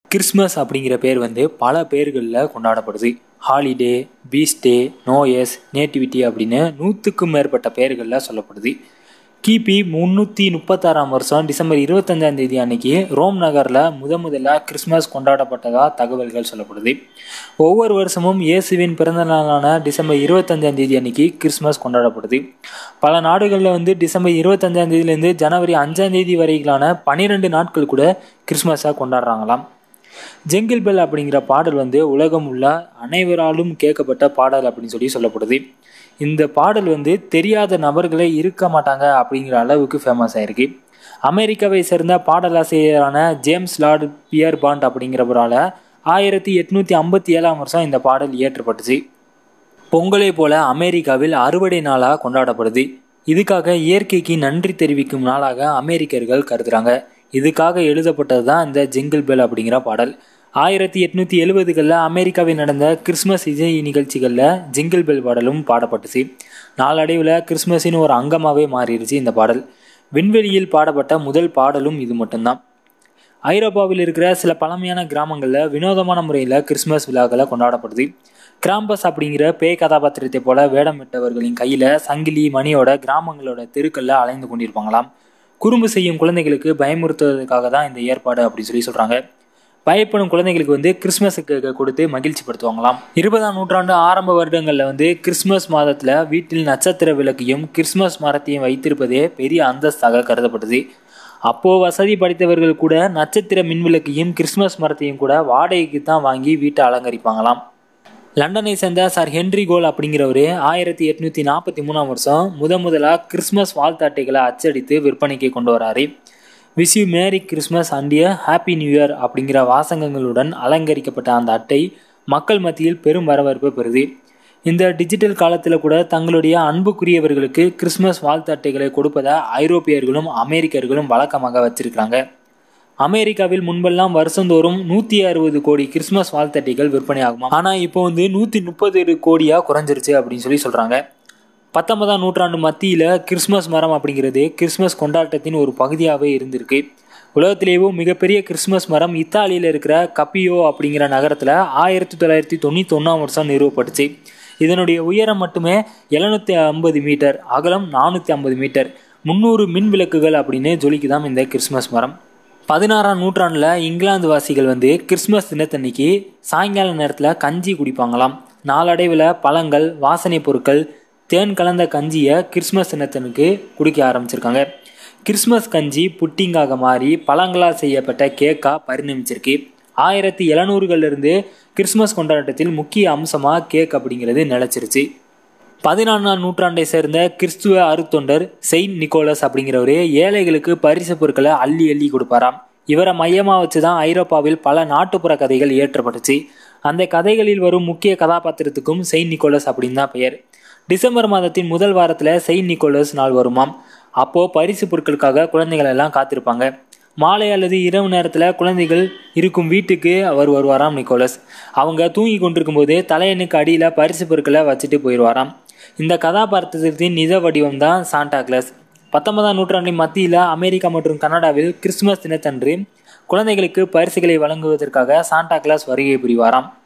Christmas அப்படிங்கிற பேர் வந்து பல பேர்களில் கொண்டாடப்படுது ஹாலிடே பீஸ்டே நோயஸ் நேட்டிவிட்டி அப்படின்னு நூற்றுக்கும் மேற்பட்ட பெயர்களில் சொல்லப்படுது கிபி முந்நூற்றி முப்பத்தாறாம் வருஷம் டிசம்பர் இருபத்தஞ்சாம் தேதி அன்னைக்கு ரோம் நகரில் முத முதல்ல கிறிஸ்மஸ் கொண்டாடப்பட்டதா தகவல்கள் சொல்லப்படுது ஒவ்வொரு வருஷமும் இயேசுவின் பிறந்த நாளான டிசம்பர் இருபத்தஞ்சாம் தேதி அன்னைக்கு கிறிஸ்மஸ் கொண்டாடப்படுது பல நாடுகளில் வந்து டிசம்பர் இருபத்தஞ்சாம் தேதியிலேருந்து ஜனவரி அஞ்சாம் தேதி வரையிலான பன்னிரெண்டு நாட்கள் கூட கிறிஸ்மஸாக கொண்டாடுறாங்களாம் ஜெங்கில் பெல் அப்படிங்கிற பாடல் வந்து உலகம் உள்ள அனைவராலும் கேட்கப்பட்ட பாடல் அப்படின்னு சொல்லி சொல்லப்படுது இந்த பாடல் வந்து தெரியாத நபர்களே இருக்க மாட்டாங்க அப்படிங்கிற அளவுக்கு ஃபேமஸ் ஆயிருக்கு அமெரிக்காவை சேர்ந்த பாடலாசிரியரான ஜேம்ஸ் லார்டு பியர் பாண்ட் அப்படிங்கிறவரால் ஆயிரத்தி எட்நூற்றி ஐம்பத்தி ஏழாம் வருஷம் இந்த பாடல் இயற்றப்பட்டுச்சு பொங்கலை போல அமெரிக்காவில் அறுவடை நாளாக கொண்டாடப்படுது இதுக்காக இயற்கைக்கு நன்றி தெரிவிக்கும் நாளாக அமெரிக்கர்கள் கருதுறாங்க இதுக்காக எழுதப்பட்டது தான் இந்த ஜிங்கிள் பெல் அப்படிங்கிற பாடல் ஆயிரத்தி எட்நூற்றி எழுபதுகளில் அமெரிக்காவில் நடந்த கிறிஸ்மஸ் இசை நிகழ்ச்சிகளில் ஜிங்கிள் பெல் பாடலும் பாடப்பட்டுச்சு நாளடைவில் கிறிஸ்மஸின் ஒரு அங்கமாகவே மாறிடுச்சு இந்த பாடல் விண்வெளியில் பாடப்பட்ட முதல் பாடலும் இது மட்டும்தான் ஐரோப்பாவில் இருக்கிற சில பழமையான கிராமங்களில் வினோதமான முறையில் கிறிஸ்மஸ் விழாக்களை கொண்டாடப்படுது கிராம்பஸ் அப்படிங்கிற பேய் கதாபாத்திரத்தை போல வேடமிட்டவர்களின் கையில் சங்கிலி மணியோட கிராமங்களோட தெருக்களில் அலைந்து கொண்டிருப்பாங்களாம் குறும்பு செய்யும் குழந்தைகளுக்கு பயமுறுத்துவதற்காக தான் இந்த ஏற்பாடு அப்படின்னு சொல்லி சொல்கிறாங்க பயப்படும் குழந்தைகளுக்கு வந்து கிறிஸ்மஸுக்கு கொடுத்து மகிழ்ச்சி படுத்துவாங்களாம் இருபதாம் நூற்றாண்டு ஆரம்ப வருடங்களில் வந்து கிறிஸ்மஸ் மாதத்தில் வீட்டில் நட்சத்திர விளக்கையும் கிறிஸ்மஸ் மரத்தையும் வைத்திருப்பதே பெரிய அந்தஸ்தாக கருதப்பட்டது அப்போ வசதி படைத்தவர்கள் கூட நட்சத்திர மின்விளக்கையும் கிறிஸ்மஸ் மரத்தையும் கூட வாடகைக்கு தான் வாங்கி வீட்டை அலங்கரிப்பாங்களாம் லண்டனை சேர்ந்த சார் ஹென்ரி கோல் அப்படிங்கிறவர் ஆயிரத்தி எட்நூற்றி நாற்பத்தி மூணாம் வருஷம் முத முதலாக கிறிஸ்மஸ் வாழ்த்தாட்டைகளை அச்சடித்து விற்பனைக்கு கொண்டு வராரு wish you merry Christmas and a happy new year அப்படிங்கிற வாசகங்களுடன் அலங்கரிக்கப்பட்ட அந்த அட்டை மக்கள் மத்தியில் பெரும் வரவேற்பு பெறுது இந்த டிஜிட்டல் காலத்தில் கூட தங்களுடைய அன்புக்குரியவர்களுக்கு கிறிஸ்மஸ் வாழ்த்து அட்டைகளை கொடுப்பதை ஐரோப்பியர்களும் அமெரிக்கர்களும் வழக்கமாக வச்சிருக்கிறாங்க அமெரிக்காவில் முன்பெல்லாம் வருஷந்தோறும் நூற்றி அறுபது கோடி கிறிஸ்மஸ் வாழ்த்தட்டைகள் விற்பனை ஆகுமா ஆனால் இப்போ வந்து நூற்றி முப்பது கோடியாக குறைஞ்சிருச்சு அப்படின்னு சொல்லி சொல்கிறாங்க பத்தொன்பதாம் நூற்றாண்டு மத்தியில் கிறிஸ்மஸ் மரம் அப்படிங்கிறது கிறிஸ்மஸ் கொண்டாட்டத்தின் ஒரு பகுதியாகவே இருந்திருக்கு உலகத்திலேயே மிகப்பெரிய கிறிஸ்மஸ் மரம் இத்தாலியில் இருக்கிற கப்பியோ அப்படிங்கிற நகரத்தில் ஆயிரத்தி தொள்ளாயிரத்தி தொண்ணூற்றி ஒன்றாம் வருஷம் நிறுவப்பட்டுச்சு இதனுடைய உயரம் மட்டுமே எழுநூற்றி ஐம்பது மீட்டர் அகலம் நானூற்றி ஐம்பது மீட்டர் முந்நூறு மின் விளக்குகள் அப்படின்னு ஜொலிக்குதாம் இந்த கிறிஸ்மஸ் மரம் பதினாறாம் நூற்றாண்டில் இங்கிலாந்து வாசிகள் வந்து கிறிஸ்மஸ் தினத்தன்னைக்கு சாயங்கால நேரத்தில் கஞ்சி குடிப்பாங்களாம் நாளடைவில் பழங்கள் வாசனை பொருட்கள் தேன் கலந்த கஞ்சியை கிறிஸ்மஸ் தினத்தனுக்கு குடிக்க ஆரம்பிச்சிருக்காங்க கிறிஸ்மஸ் கஞ்சி புட்டிங்காக மாறி பழங்களால் செய்யப்பட்ட கேக்காக பரிணமிச்சிருக்கு ஆயிரத்தி எழுநூறுகள்லேருந்து கிறிஸ்மஸ் கொண்டாட்டத்தில் முக்கிய அம்சமாக கேக் அப்படிங்கிறது நிலச்சிருச்சு பதினான்காம் நூற்றாண்டை சேர்ந்த கிறிஸ்துவ அருத்தொண்டர் செயின்ட் நிக்கோலஸ் அப்படிங்கிறவரு ஏழைகளுக்கு பரிசு பொருட்களை அள்ளி அள்ளி கொடுப்பாராம் இவரை மையமாக வச்சு தான் ஐரோப்பாவில் பல நாட்டுப்புற கதைகள் இயற்றப்பட்டுச்சு அந்த கதைகளில் வரும் முக்கிய கதாபாத்திரத்துக்கும் செயின்ட் நிக்கோலஸ் அப்படின்னு தான் பெயர் டிசம்பர் மாதத்தின் முதல் வாரத்தில் செயின்ட் நிக்கோலஸ் நாள் வருமாம் அப்போது பரிசு பொருட்களுக்காக குழந்தைகள் எல்லாம் காத்திருப்பாங்க மாலை அல்லது இரவு நேரத்தில் குழந்தைகள் இருக்கும் வீட்டுக்கு அவர் வருவாராம் நிக்கோலஸ் அவங்க தூங்கி கொண்டிருக்கும் போது தலையனுக்கு அடியில் பரிசு பொருட்களை வச்சுட்டு போயிடுவாராம் இந்த கதாபாத்திரத்தின் நிஜ வடிவம் தான் சாண்டா கிளாஸ் பத்தொன்பதாம் நூற்றாண்டின் மத்தியில் அமெரிக்கா மற்றும் கனடாவில் கிறிஸ்துமஸ் தினத்தன்று குழந்தைகளுக்கு பரிசுகளை வழங்குவதற்காக சாண்டா கிளாஸ் வருகை புரிவாராம்